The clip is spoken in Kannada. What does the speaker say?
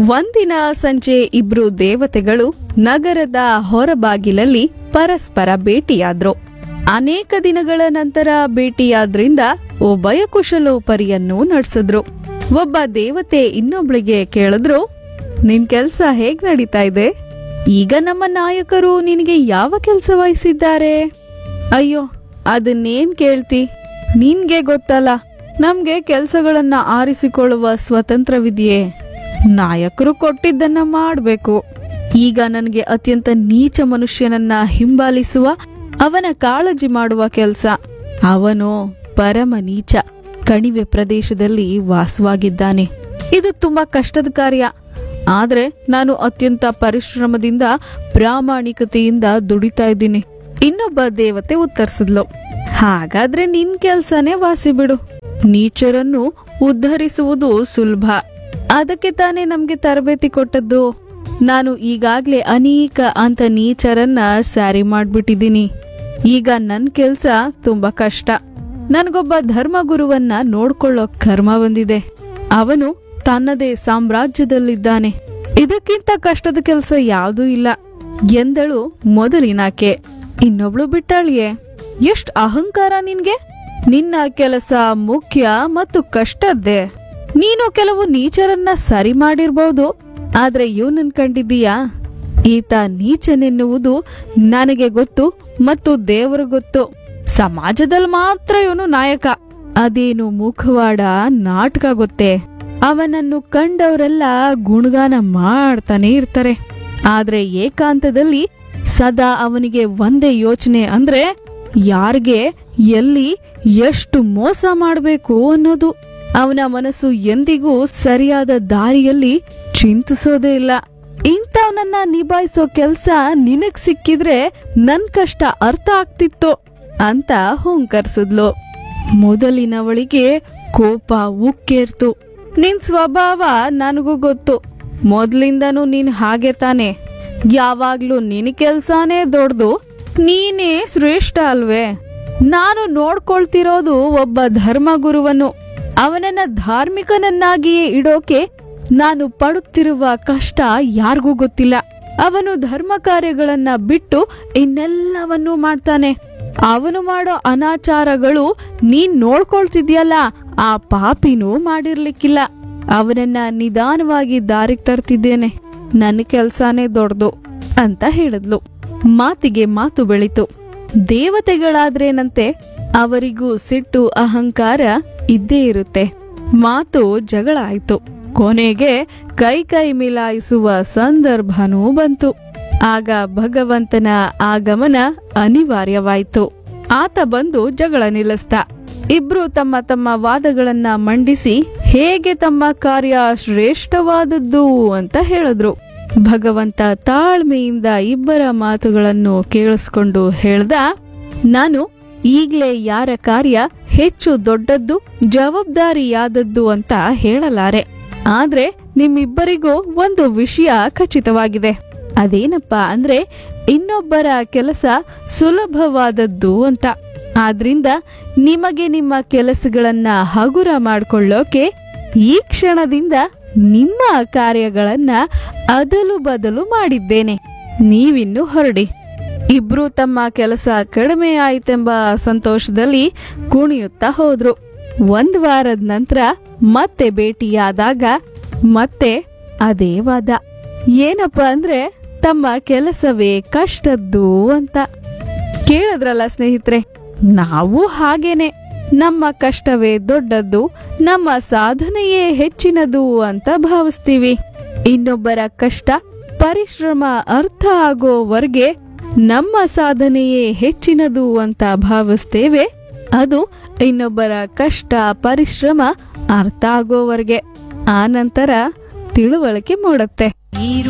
ಒಂದಿನ ಸಂಜೆ ಇಬ್ರು ದೇವತೆಗಳು ನಗರದ ಹೊರಬಾಗಿಲಲ್ಲಿ ಪರಸ್ಪರ ಭೇಟಿಯಾದ್ರು ಅನೇಕ ದಿನಗಳ ನಂತರ ಭೇಟಿಯಾದ್ರಿಂದ ಉಭಯ ಕುಶಲೋಪರಿಯನ್ನು ನಡೆಸಿದ್ರು ಒಬ್ಬ ದೇವತೆ ಇನ್ನೊಬ್ಳಿಗೆ ಕೇಳಿದ್ರು ನಿನ್ ಕೆಲ್ಸ ಹೇಗ್ ನಡೀತಾ ಇದೆ ಈಗ ನಮ್ಮ ನಾಯಕರು ನಿನಗೆ ಯಾವ ಕೆಲಸ ವಹಿಸಿದ್ದಾರೆ ಅಯ್ಯೋ ಅದನ್ನೇನ್ ಕೇಳ್ತಿ ನಿನ್ಗೆ ಗೊತ್ತಲ್ಲ ನಮ್ಗೆ ಕೆಲ್ಸಗಳನ್ನ ಆರಿಸಿಕೊಳ್ಳುವ ಸ್ವತಂತ್ರವಿದೆಯೇ ನಾಯಕರು ಕೊಟ್ಟಿದ್ದನ್ನ ಮಾಡ್ಬೇಕು ಈಗ ನನಗೆ ಅತ್ಯಂತ ನೀಚ ಮನುಷ್ಯನನ್ನ ಹಿಂಬಾಲಿಸುವ ಅವನ ಕಾಳಜಿ ಮಾಡುವ ಕೆಲಸ ಅವನು ಪರಮ ನೀಚ ಕಣಿವೆ ಪ್ರದೇಶದಲ್ಲಿ ವಾಸವಾಗಿದ್ದಾನೆ ಇದು ತುಂಬಾ ಕಷ್ಟದ ಕಾರ್ಯ ಆದ್ರೆ ನಾನು ಅತ್ಯಂತ ಪರಿಶ್ರಮದಿಂದ ಪ್ರಾಮಾಣಿಕತೆಯಿಂದ ದುಡಿತಾ ಇದ್ದೀನಿ ಇನ್ನೊಬ್ಬ ದೇವತೆ ಉತ್ತರಿಸಿದ್ಲು ಹಾಗಾದ್ರೆ ನಿನ್ ಕೆಲ್ಸನೇ ವಾಸಿ ಬಿಡು ನೀಚರನ್ನು ಉದ್ಧರಿಸುವುದು ಸುಲಭ ಅದಕ್ಕೆ ತಾನೇ ನಮ್ಗೆ ತರಬೇತಿ ಕೊಟ್ಟದ್ದು ನಾನು ಈಗಾಗ್ಲೇ ಅನೇಕ ಅಂತ ನೀಚರನ್ನ ಸ್ಯಾರಿ ಮಾಡ್ಬಿಟ್ಟಿದ್ದೀನಿ ಈಗ ನನ್ ಕೆಲ್ಸ ತುಂಬಾ ಕಷ್ಟ ನನ್ಗೊಬ್ಬ ಧರ್ಮಗುರುವನ್ನ ನೋಡ್ಕೊಳ್ಳೋ ಕರ್ಮ ಬಂದಿದೆ ಅವನು ತನ್ನದೇ ಸಾಮ್ರಾಜ್ಯದಲ್ಲಿದ್ದಾನೆ ಇದಕ್ಕಿಂತ ಕಷ್ಟದ ಕೆಲಸ ಯಾವುದೂ ಇಲ್ಲ ಎಂದಳು ಮೊದಲಿನಾಕೆ ಇನ್ನೊಬ್ಳು ಬಿಟ್ಟಾಳಿಯೇ ಎಷ್ಟ್ ಅಹಂಕಾರ ನಿನ್ಗೆ ನಿನ್ನ ಕೆಲಸ ಮುಖ್ಯ ಮತ್ತು ಕಷ್ಟದ್ದೇ ನೀನು ಕೆಲವು ನೀಚರನ್ನ ಸರಿ ಮಾಡಿರ್ಬಹುದು ಆದ್ರೆ ಇವನನ್ ಕಂಡಿದ್ದೀಯಾ ಈತ ನೀಚನೆನ್ನುವುದು ನನಗೆ ಗೊತ್ತು ಮತ್ತು ದೇವರು ಗೊತ್ತು ಸಮಾಜದಲ್ಲಿ ಮಾತ್ರ ಇವನು ನಾಯಕ ಅದೇನು ಮುಖವಾಡ ನಾಟಕ ಗೊತ್ತೇ ಅವನನ್ನು ಕಂಡವರೆಲ್ಲ ಗುಣಗಾನ ಮಾಡ್ತಾನೆ ಇರ್ತಾರೆ ಆದ್ರೆ ಏಕಾಂತದಲ್ಲಿ ಸದಾ ಅವನಿಗೆ ಒಂದೇ ಯೋಚನೆ ಅಂದ್ರೆ ಯಾರಿಗೆ ಎಲ್ಲಿ ಎಷ್ಟು ಮೋಸ ಮಾಡಬೇಕು ಅನ್ನೋದು ಅವನ ಮನಸ್ಸು ಎಂದಿಗೂ ಸರಿಯಾದ ದಾರಿಯಲ್ಲಿ ಚಿಂತಿಸೋದೇ ಇಲ್ಲ ಇಂಥವನನ್ನ ನಿಭಾಯಿಸೋ ಕೆಲ್ಸ ನಿನಗ್ ಸಿಕ್ಕಿದ್ರೆ ನನ್ ಕಷ್ಟ ಅರ್ಥ ಆಗ್ತಿತ್ತು ಅಂತ ಹುಂಕರ್ಸಿದ್ಲು ಮೊದಲಿನವಳಿಗೆ ಕೋಪ ಉಕ್ಕೇರ್ತು ನಿನ್ ಸ್ವಭಾವ ನನಗೂ ಗೊತ್ತು ಮೊದ್ಲಿಂದನೂ ನೀನ್ ಹಾಗೆ ತಾನೆ ಯಾವಾಗ್ಲೂ ನಿನ್ ಕೆಲ್ಸಾನೇ ದೊಡ್ದು ನೀನೇ ಶ್ರೇಷ್ಠ ಅಲ್ವೇ ನಾನು ನೋಡ್ಕೊಳ್ತಿರೋದು ಒಬ್ಬ ಧರ್ಮಗುರುವನ್ನು ಅವನನ್ನ ಧಾರ್ಮಿಕನನ್ನಾಗಿಯೇ ಇಡೋಕೆ ನಾನು ಪಡುತ್ತಿರುವ ಕಷ್ಟ ಯಾರಿಗೂ ಗೊತ್ತಿಲ್ಲ ಅವನು ಧರ್ಮ ಕಾರ್ಯಗಳನ್ನ ಬಿಟ್ಟು ಇನ್ನೆಲ್ಲವನ್ನೂ ಮಾಡ್ತಾನೆ ಅವನು ಮಾಡೋ ಅನಾಚಾರಗಳು ನೀನ್ ನೋಡ್ಕೊಳ್ತಿದ್ಯಲ್ಲ ಆ ಪಾಪಿನೂ ಮಾಡಿರ್ಲಿಕ್ಕಿಲ್ಲ ಅವನನ್ನ ನಿಧಾನವಾಗಿ ದಾರಿಗೆ ತರ್ತಿದ್ದೇನೆ ನನ್ನ ಕೆಲ್ಸಾನೇ ದೊಡ್ದು ಅಂತ ಹೇಳಿದ್ಲು ಮಾತಿಗೆ ಮಾತು ಬೆಳಿತು ದೇವತೆಗಳಾದ್ರೇನಂತೆ ಅವರಿಗೂ ಸಿಟ್ಟು ಅಹಂಕಾರ ಇದ್ದೇ ಇರುತ್ತೆ ಮಾತು ಜಗಳ ಆಯ್ತು ಕೊನೆಗೆ ಕೈ ಕೈ ಮಿಲಾಯಿಸುವ ಸಂದರ್ಭನೂ ಬಂತು ಆಗ ಭಗವಂತನ ಆಗಮನ ಅನಿವಾರ್ಯವಾಯ್ತು ಆತ ಬಂದು ಜಗಳ ನಿಲ್ಲಿಸ್ದ ಇಬ್ರು ತಮ್ಮ ತಮ್ಮ ವಾದಗಳನ್ನ ಮಂಡಿಸಿ ಹೇಗೆ ತಮ್ಮ ಕಾರ್ಯ ಶ್ರೇಷ್ಠವಾದದ್ದು ಅಂತ ಹೇಳಿದ್ರು ಭಗವಂತ ತಾಳ್ಮೆಯಿಂದ ಇಬ್ಬರ ಮಾತುಗಳನ್ನು ಕೇಳಿಸ್ಕೊಂಡು ಹೇಳ್ದ ನಾನು ಈಗ್ಲೇ ಯಾರ ಕಾರ್ಯ ಹೆಚ್ಚು ದೊಡ್ಡದ್ದು ಜವಾಬ್ದಾರಿಯಾದದ್ದು ಅಂತ ಹೇಳಲಾರೆ ಆದ್ರೆ ನಿಮ್ಮಿಬ್ಬರಿಗೂ ಒಂದು ವಿಷಯ ಖಚಿತವಾಗಿದೆ ಅದೇನಪ್ಪಾ ಅಂದ್ರೆ ಇನ್ನೊಬ್ಬರ ಕೆಲಸ ಸುಲಭವಾದದ್ದು ಅಂತ ಆದ್ರಿಂದ ನಿಮಗೆ ನಿಮ್ಮ ಕೆಲಸಗಳನ್ನ ಹಗುರ ಮಾಡ್ಕೊಳ್ಳೋಕೆ ಈ ಕ್ಷಣದಿಂದ ನಿಮ್ಮ ಕಾರ್ಯಗಳನ್ನ ಅದಲು ಬದಲು ಮಾಡಿದ್ದೇನೆ ನೀವಿನ್ನು ಹೊರಡಿ ಇಬ್ರು ತಮ್ಮ ಕೆಲಸ ಕಡಿಮೆ ಆಯ್ತೆಂಬ ಸಂತೋಷದಲ್ಲಿ ಕುಣಿಯುತ್ತಾ ಹೋದ್ರು ಒಂದ್ ವಾರದ ನಂತರ ಮತ್ತೆ ಭೇಟಿಯಾದಾಗ ಮತ್ತೆ ಅದೇ ವಾದ ಏನಪ್ಪ ಅಂದ್ರೆ ತಮ್ಮ ಕೆಲಸವೇ ಕಷ್ಟದ್ದು ಅಂತ ಕೇಳಿದ್ರಲ್ಲ ಸ್ನೇಹಿತರೆ ನಾವು ಹಾಗೇನೆ ನಮ್ಮ ಕಷ್ಟವೇ ದೊಡ್ಡದ್ದು ನಮ್ಮ ಸಾಧನೆಯೇ ಹೆಚ್ಚಿನದು ಅಂತ ಭಾವಿಸ್ತೀವಿ ಇನ್ನೊಬ್ಬರ ಕಷ್ಟ ಪರಿಶ್ರಮ ಅರ್ಥ ಆಗೋವರೆಗೆ ನಮ್ಮ ಸಾಧನೆಯೇ ಹೆಚ್ಚಿನದು ಅಂತ ಭಾವಿಸ್ತೇವೆ ಅದು ಇನ್ನೊಬ್ಬರ ಕಷ್ಟ ಪರಿಶ್ರಮ ಅರ್ಥ ಆಗೋವರೆಗೆ ಆ ನಂತರ ತಿಳುವಳಿಕೆ ಮೂಡುತ್ತೆ